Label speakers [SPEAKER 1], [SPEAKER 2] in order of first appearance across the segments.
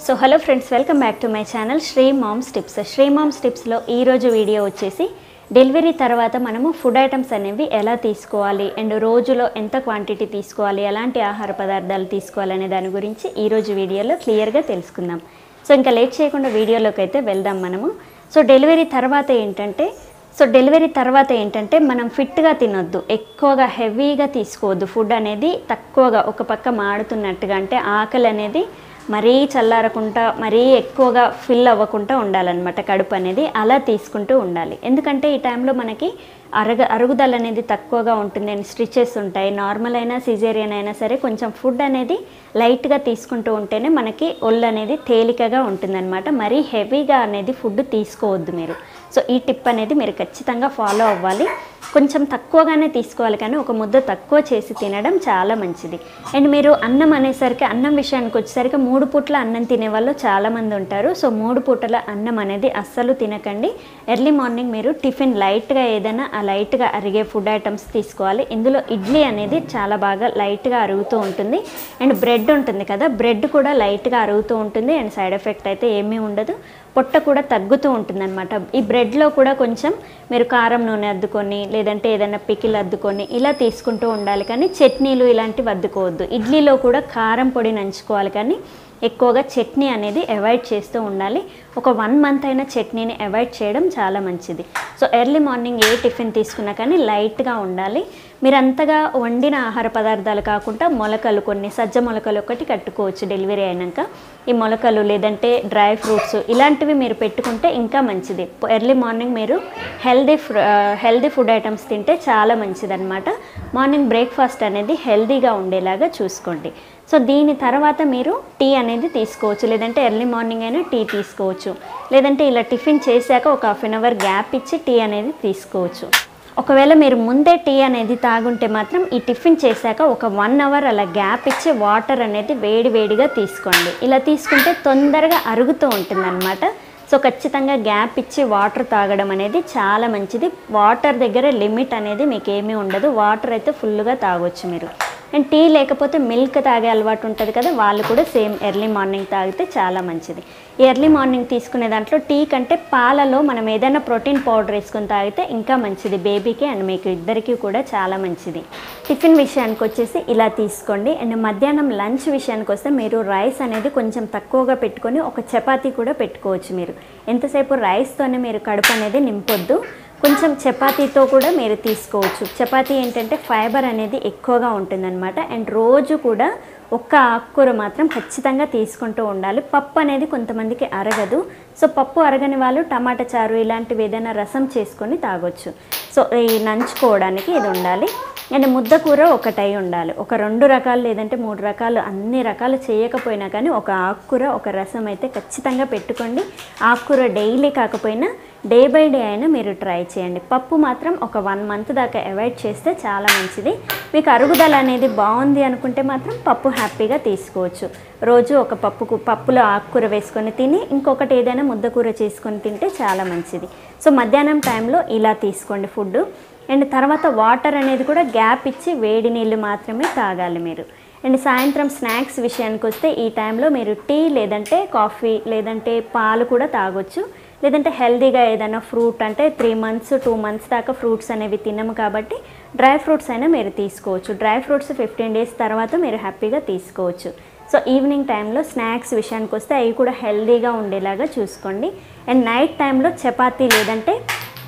[SPEAKER 1] so hello friends welcome back to my channel Sri moms tips Sri moms టిప్స్లో ఈరోజు video వచ్చేసి delivery తర్వాత మనము ఫుడ్ ఐటమ్స్ అనేవి ఎలా తీసుకోవాలి అండ్ రోజులో ఎంత క్వాంటిటీ తీసుకోవాలి ఎలాంటి ఆహార పదార్థాలు తీసుకోవాలనే దాని గురించి ఈరోజు వీడియోలో క్లియర్గా తెలుసుకుందాం సో ఇంకా లేట్ చేయకుండా వీడియోలోకి అయితే వెళ్దాం మనము సో డెలివరీ తర్వాత ఏంటంటే సో డెలివరీ తర్వాత ఏంటంటే మనం ఫిట్గా తినొద్దు ఎక్కువగా హెవీగా తీసుకోవద్దు ఫుడ్ అనేది తక్కువగా ఒక పక్క మాడుతున్నట్టుగా అంటే ఆకలి అనేది మరీ చల్లారకుండా మరీ ఎక్కువగా ఫిల్ అవ్వకుండా ఉండాలన్నమాట కడుపు అనేది అలా తీసుకుంటూ ఉండాలి ఎందుకంటే ఈ టైంలో మనకి అరగ అరుగుదల అనేది తక్కువగా ఉంటుంది అండ్ స్టిచెస్ ఉంటాయి నార్మల్ అయినా సిజేరియన్ అయినా సరే కొంచెం ఫుడ్ అనేది లైట్గా తీసుకుంటూ ఉంటేనే మనకి ఒళ్ళు అనేది తేలికగా ఉంటుందన్నమాట మరీ హెవీగా అనేది ఫుడ్ తీసుకోవద్దు మీరు సో ఈ టిప్ అనేది మీరు ఖచ్చితంగా ఫాలో అవ్వాలి కొంచెం తక్కువగానే తీసుకోవాలి కానీ ఒక ముద్ద తక్కువ చేసి తినడం చాలా మంచిది అండ్ మీరు అన్నం అనేసరికి అన్నం విషయానికి వచ్చేసరికి మూడు పూట్ల అన్నం తినే వాళ్ళు చాలామంది ఉంటారు సో మూడు పూటల అన్నం అనేది అస్సలు తినకండి ఎర్లీ మార్నింగ్ మీరు టిఫిన్ లైట్గా ఏదైనా ఆ లైట్గా అరిగే ఫుడ్ ఐటమ్స్ తీసుకోవాలి ఇందులో ఇడ్లీ అనేది చాలా బాగా లైట్గా అరుగుతూ ఉంటుంది అండ్ బ్రెడ్ ఉంటుంది కదా బ్రెడ్ కూడా లైట్గా అరుగుతూ ఉంటుంది అండ్ సైడ్ ఎఫెక్ట్ అయితే ఏమీ ఉండదు పొట్ట కూడా తగ్గుతూ ఉంటుందన్నమాట ఈ బ్రెడ్లో కూడా కొంచెం మీరు కారం నూనె అద్దుకొని లేదంటే ఏదైనా పికిల్ అద్దుకొని ఇలా తీసుకుంటూ ఉండాలి కానీ చట్నీలు ఇలాంటివి అద్దుకోవద్దు ఇడ్లీలో కూడా కారం పొడి నంచుకోవాలి కానీ ఎక్కువగా చట్నీ అనేది అవాయిడ్ చేస్తూ ఉండాలి ఒక వన్ మంత్ అయినా చట్నీని అవాయిడ్ చేయడం చాలా మంచిది సో ఎర్లీ మార్నింగ్ ఏ టిఫిన్ తీసుకున్నా కానీ లైట్గా ఉండాలి మీరు అంతగా వండిన ఆహార పదార్థాలు కాకుండా మొలకలు కొన్ని సజ్జ మొలకలు ఒకటి కట్టుకోవచ్చు డెలివరీ అయినాక ఈ మొలకలు లేదంటే డ్రై ఫ్రూట్స్ ఇలాంటివి మీరు పెట్టుకుంటే ఇంకా మంచిది ఎర్లీ మార్నింగ్ మీరు హెల్దీ హెల్దీ ఫుడ్ ఐటమ్స్ తింటే చాలా మంచిదన్నమాట మార్నింగ్ బ్రేక్ఫాస్ట్ అనేది హెల్దీగా ఉండేలాగా చూసుకోండి సో దీని తర్వాత మీరు టీ అనేది తీసుకోవచ్చు లేదంటే ఎర్లీ మార్నింగ్ అయినా టీ తీసుకోవచ్చు లేదంటే ఇలా టిఫిన్ చేశాక ఒక హాఫ్ అన్ అవర్ గ్యాప్ ఇచ్చి టీ అనేది తీసుకోవచ్చు ఒకవేళ మీరు ముందే టీ అనేది తాగుంటే మాత్రం ఈ టిఫిన్ చేశాక ఒక వన్ అవర్ అలా గ్యాప్ ఇచ్చి వాటర్ అనేది వేడి వేడిగా తీసుకోండి ఇలా తీసుకుంటే తొందరగా అరుగుతూ ఉంటుందన్నమాట సో ఖచ్చితంగా గ్యాప్ ఇచ్చి వాటర్ తాగడం అనేది చాలా మంచిది వాటర్ దగ్గర లిమిట్ అనేది మీకు ఏమీ ఉండదు వాటర్ అయితే ఫుల్గా తాగొచ్చు మీరు అండ్ టీ లేకపోతే మిల్క్ తాగే అలవాటు ఉంటుంది కదా వాళ్ళు కూడా సేమ్ ఎర్లీ మార్నింగ్ తాగితే చాలా మంచిది ఈ ఎర్లీ మార్నింగ్ తీసుకునే దాంట్లో టీ కంటే పాలలో మనం ఏదైనా ప్రోటీన్ పౌడర్ వేసుకొని తాగితే ఇంకా మంచిది బేబీకి అండ్ మీకు ఇద్దరికి కూడా చాలా మంచిది టిఫిన్ విషయానికి వచ్చేసి ఇలా తీసుకోండి అండ్ మధ్యాహ్నం లంచ్ విషయానికి వస్తే మీరు రైస్ అనేది కొంచెం తక్కువగా పెట్టుకొని ఒక చపాతీ కూడా పెట్టుకోవచ్చు మీరు ఎంతసేపు రైస్తోనే మీరు కడుపు అనేది నింపొద్దు కొంచెం చపాతీతో కూడా మీరు తీసుకోవచ్చు చపాతీ ఏంటంటే ఫైబర్ అనేది ఎక్కువగా ఉంటుందన్నమాట అండ్ రోజు కూడా ఒక్క ఆకుకూర మాత్రం ఖచ్చితంగా తీసుకుంటూ ఉండాలి పప్పు అనేది కొంతమందికి అరగదు సో పప్పు అరగని వాళ్ళు టమాటా చారు ఇలాంటివి ఏదైనా రసం చేసుకొని తాగొచ్చు సో ఈ నంచుకోవడానికి ఇది ఉండాలి అండ్ ముద్ద కూర ఒకటై ఉండాలి ఒక రెండు రకాలు లేదంటే మూడు రకాలు అన్ని రకాలు చేయకపోయినా కానీ ఒక ఆకుకూర ఒక రసం అయితే ఖచ్చితంగా పెట్టుకోండి ఆకుకూర డైలీ కాకపోయినా డే బై డే అయినా మీరు ట్రై చేయండి పప్పు మాత్రం ఒక వన్ మంత్ దాకా అవాయిడ్ చేస్తే చాలా మంచిది మీకు అరుగుదల అనేది బాగుంది అనుకుంటే మాత్రం పప్పు హ్యాపీగా తీసుకోవచ్చు రోజు ఒక పప్పుకు పప్పులో ఆకుకూర వేసుకొని తిని ఇంకొకటి ఏదైనా ముద్ద కూర చేసుకొని తింటే చాలా మంచిది సో మధ్యాహ్నం టైంలో ఇలా తీసుకోండి ఫుడ్ అండ్ తర్వాత వాటర్ అనేది కూడా గ్యాప్ ఇచ్చి వేడి నీళ్ళు మాత్రమే తాగాలి మీరు అండ్ సాయంత్రం స్నాక్స్ విషయానికి వస్తే ఈ టైంలో మీరు టీ లేదంటే కాఫీ లేదంటే పాలు కూడా తాగొచ్చు లేదంటే హెల్దీగా ఏదైనా ఫ్రూట్ అంటే త్రీ మంత్స్ టూ మంత్స్ దాకా ఫ్రూట్స్ అనేవి తినము కాబట్టి డ్రై ఫ్రూట్స్ అయినా మీరు తీసుకోవచ్చు డ్రై ఫ్రూట్స్ ఫిఫ్టీన్ డేస్ తర్వాత మీరు హ్యాపీగా తీసుకోవచ్చు సో ఈవినింగ్ టైంలో స్నాక్స్ విషయానికి వస్తే అవి కూడా హెల్దీగా ఉండేలాగా చూసుకోండి అండ్ నైట్ టైంలో చపాతీ లేదంటే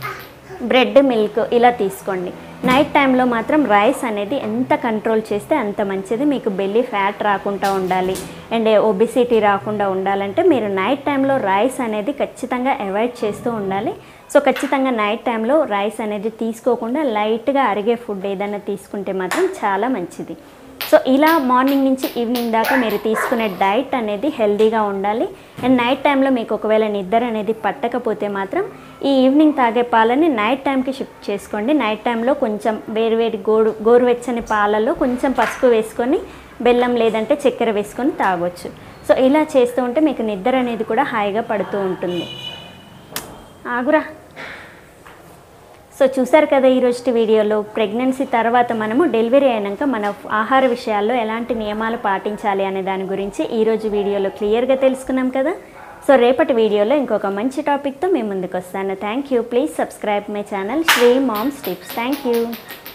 [SPEAKER 1] బ్రెడ్ మిల్క్ ఇలా తీసుకోండి నైట్ టైంలో మాత్రం రైస్ అనేది ఎంత కంట్రోల్ చేస్తే అంత మంచిది మీకు బెల్లీ ఫ్యాట్ రాకుండా ఉండాలి అండ్ ఒబిసిటీ రాకుండా ఉండాలంటే మీరు నైట్ టైంలో రైస్ అనేది ఖచ్చితంగా అవాయిడ్ చేస్తూ ఉండాలి సో ఖచ్చితంగా నైట్ టైంలో రైస్ అనేది తీసుకోకుండా లైట్గా అరిగే ఫుడ్ ఏదైనా తీసుకుంటే మాత్రం చాలా మంచిది సో ఇలా మార్నింగ్ నుంచి ఈవినింగ్ దాకా మీరు తీసుకునే డైట్ అనేది హెల్దీగా ఉండాలి అండ్ నైట్ టైంలో మీకు ఒకవేళ నిద్ర అనేది పట్టకపోతే మాత్రం ఈ ఈవినింగ్ తాగే పాలని నైట్ టైంకి షిఫ్ట్ చేసుకోండి నైట్ టైంలో కొంచెం వేరువేరు గోరు గోరువెచ్చని పాలలో కొంచెం పసుపు వేసుకొని బెల్లం లేదంటే చక్కెర వేసుకొని తాగొచ్చు సో ఇలా చేస్తూ ఉంటే మీకు నిద్ర అనేది కూడా హాయిగా పడుతూ ఉంటుంది ఆగురా సో చూసారు కదా ఈరోజు వీడియోలో ప్రెగ్నెన్సీ తర్వాత మనము డెలివరీ అయినాక మన ఆహార విషయాల్లో ఎలాంటి నియమాలు పాటించాలి అనే దాని గురించి ఈరోజు వీడియోలో క్లియర్గా తెలుసుకున్నాం కదా సో రేపటి వీడియోలో ఇంకొక మంచి టాపిక్తో మేము ముందుకు వస్తాను thank you please subscribe my channel Sri moms tips thank you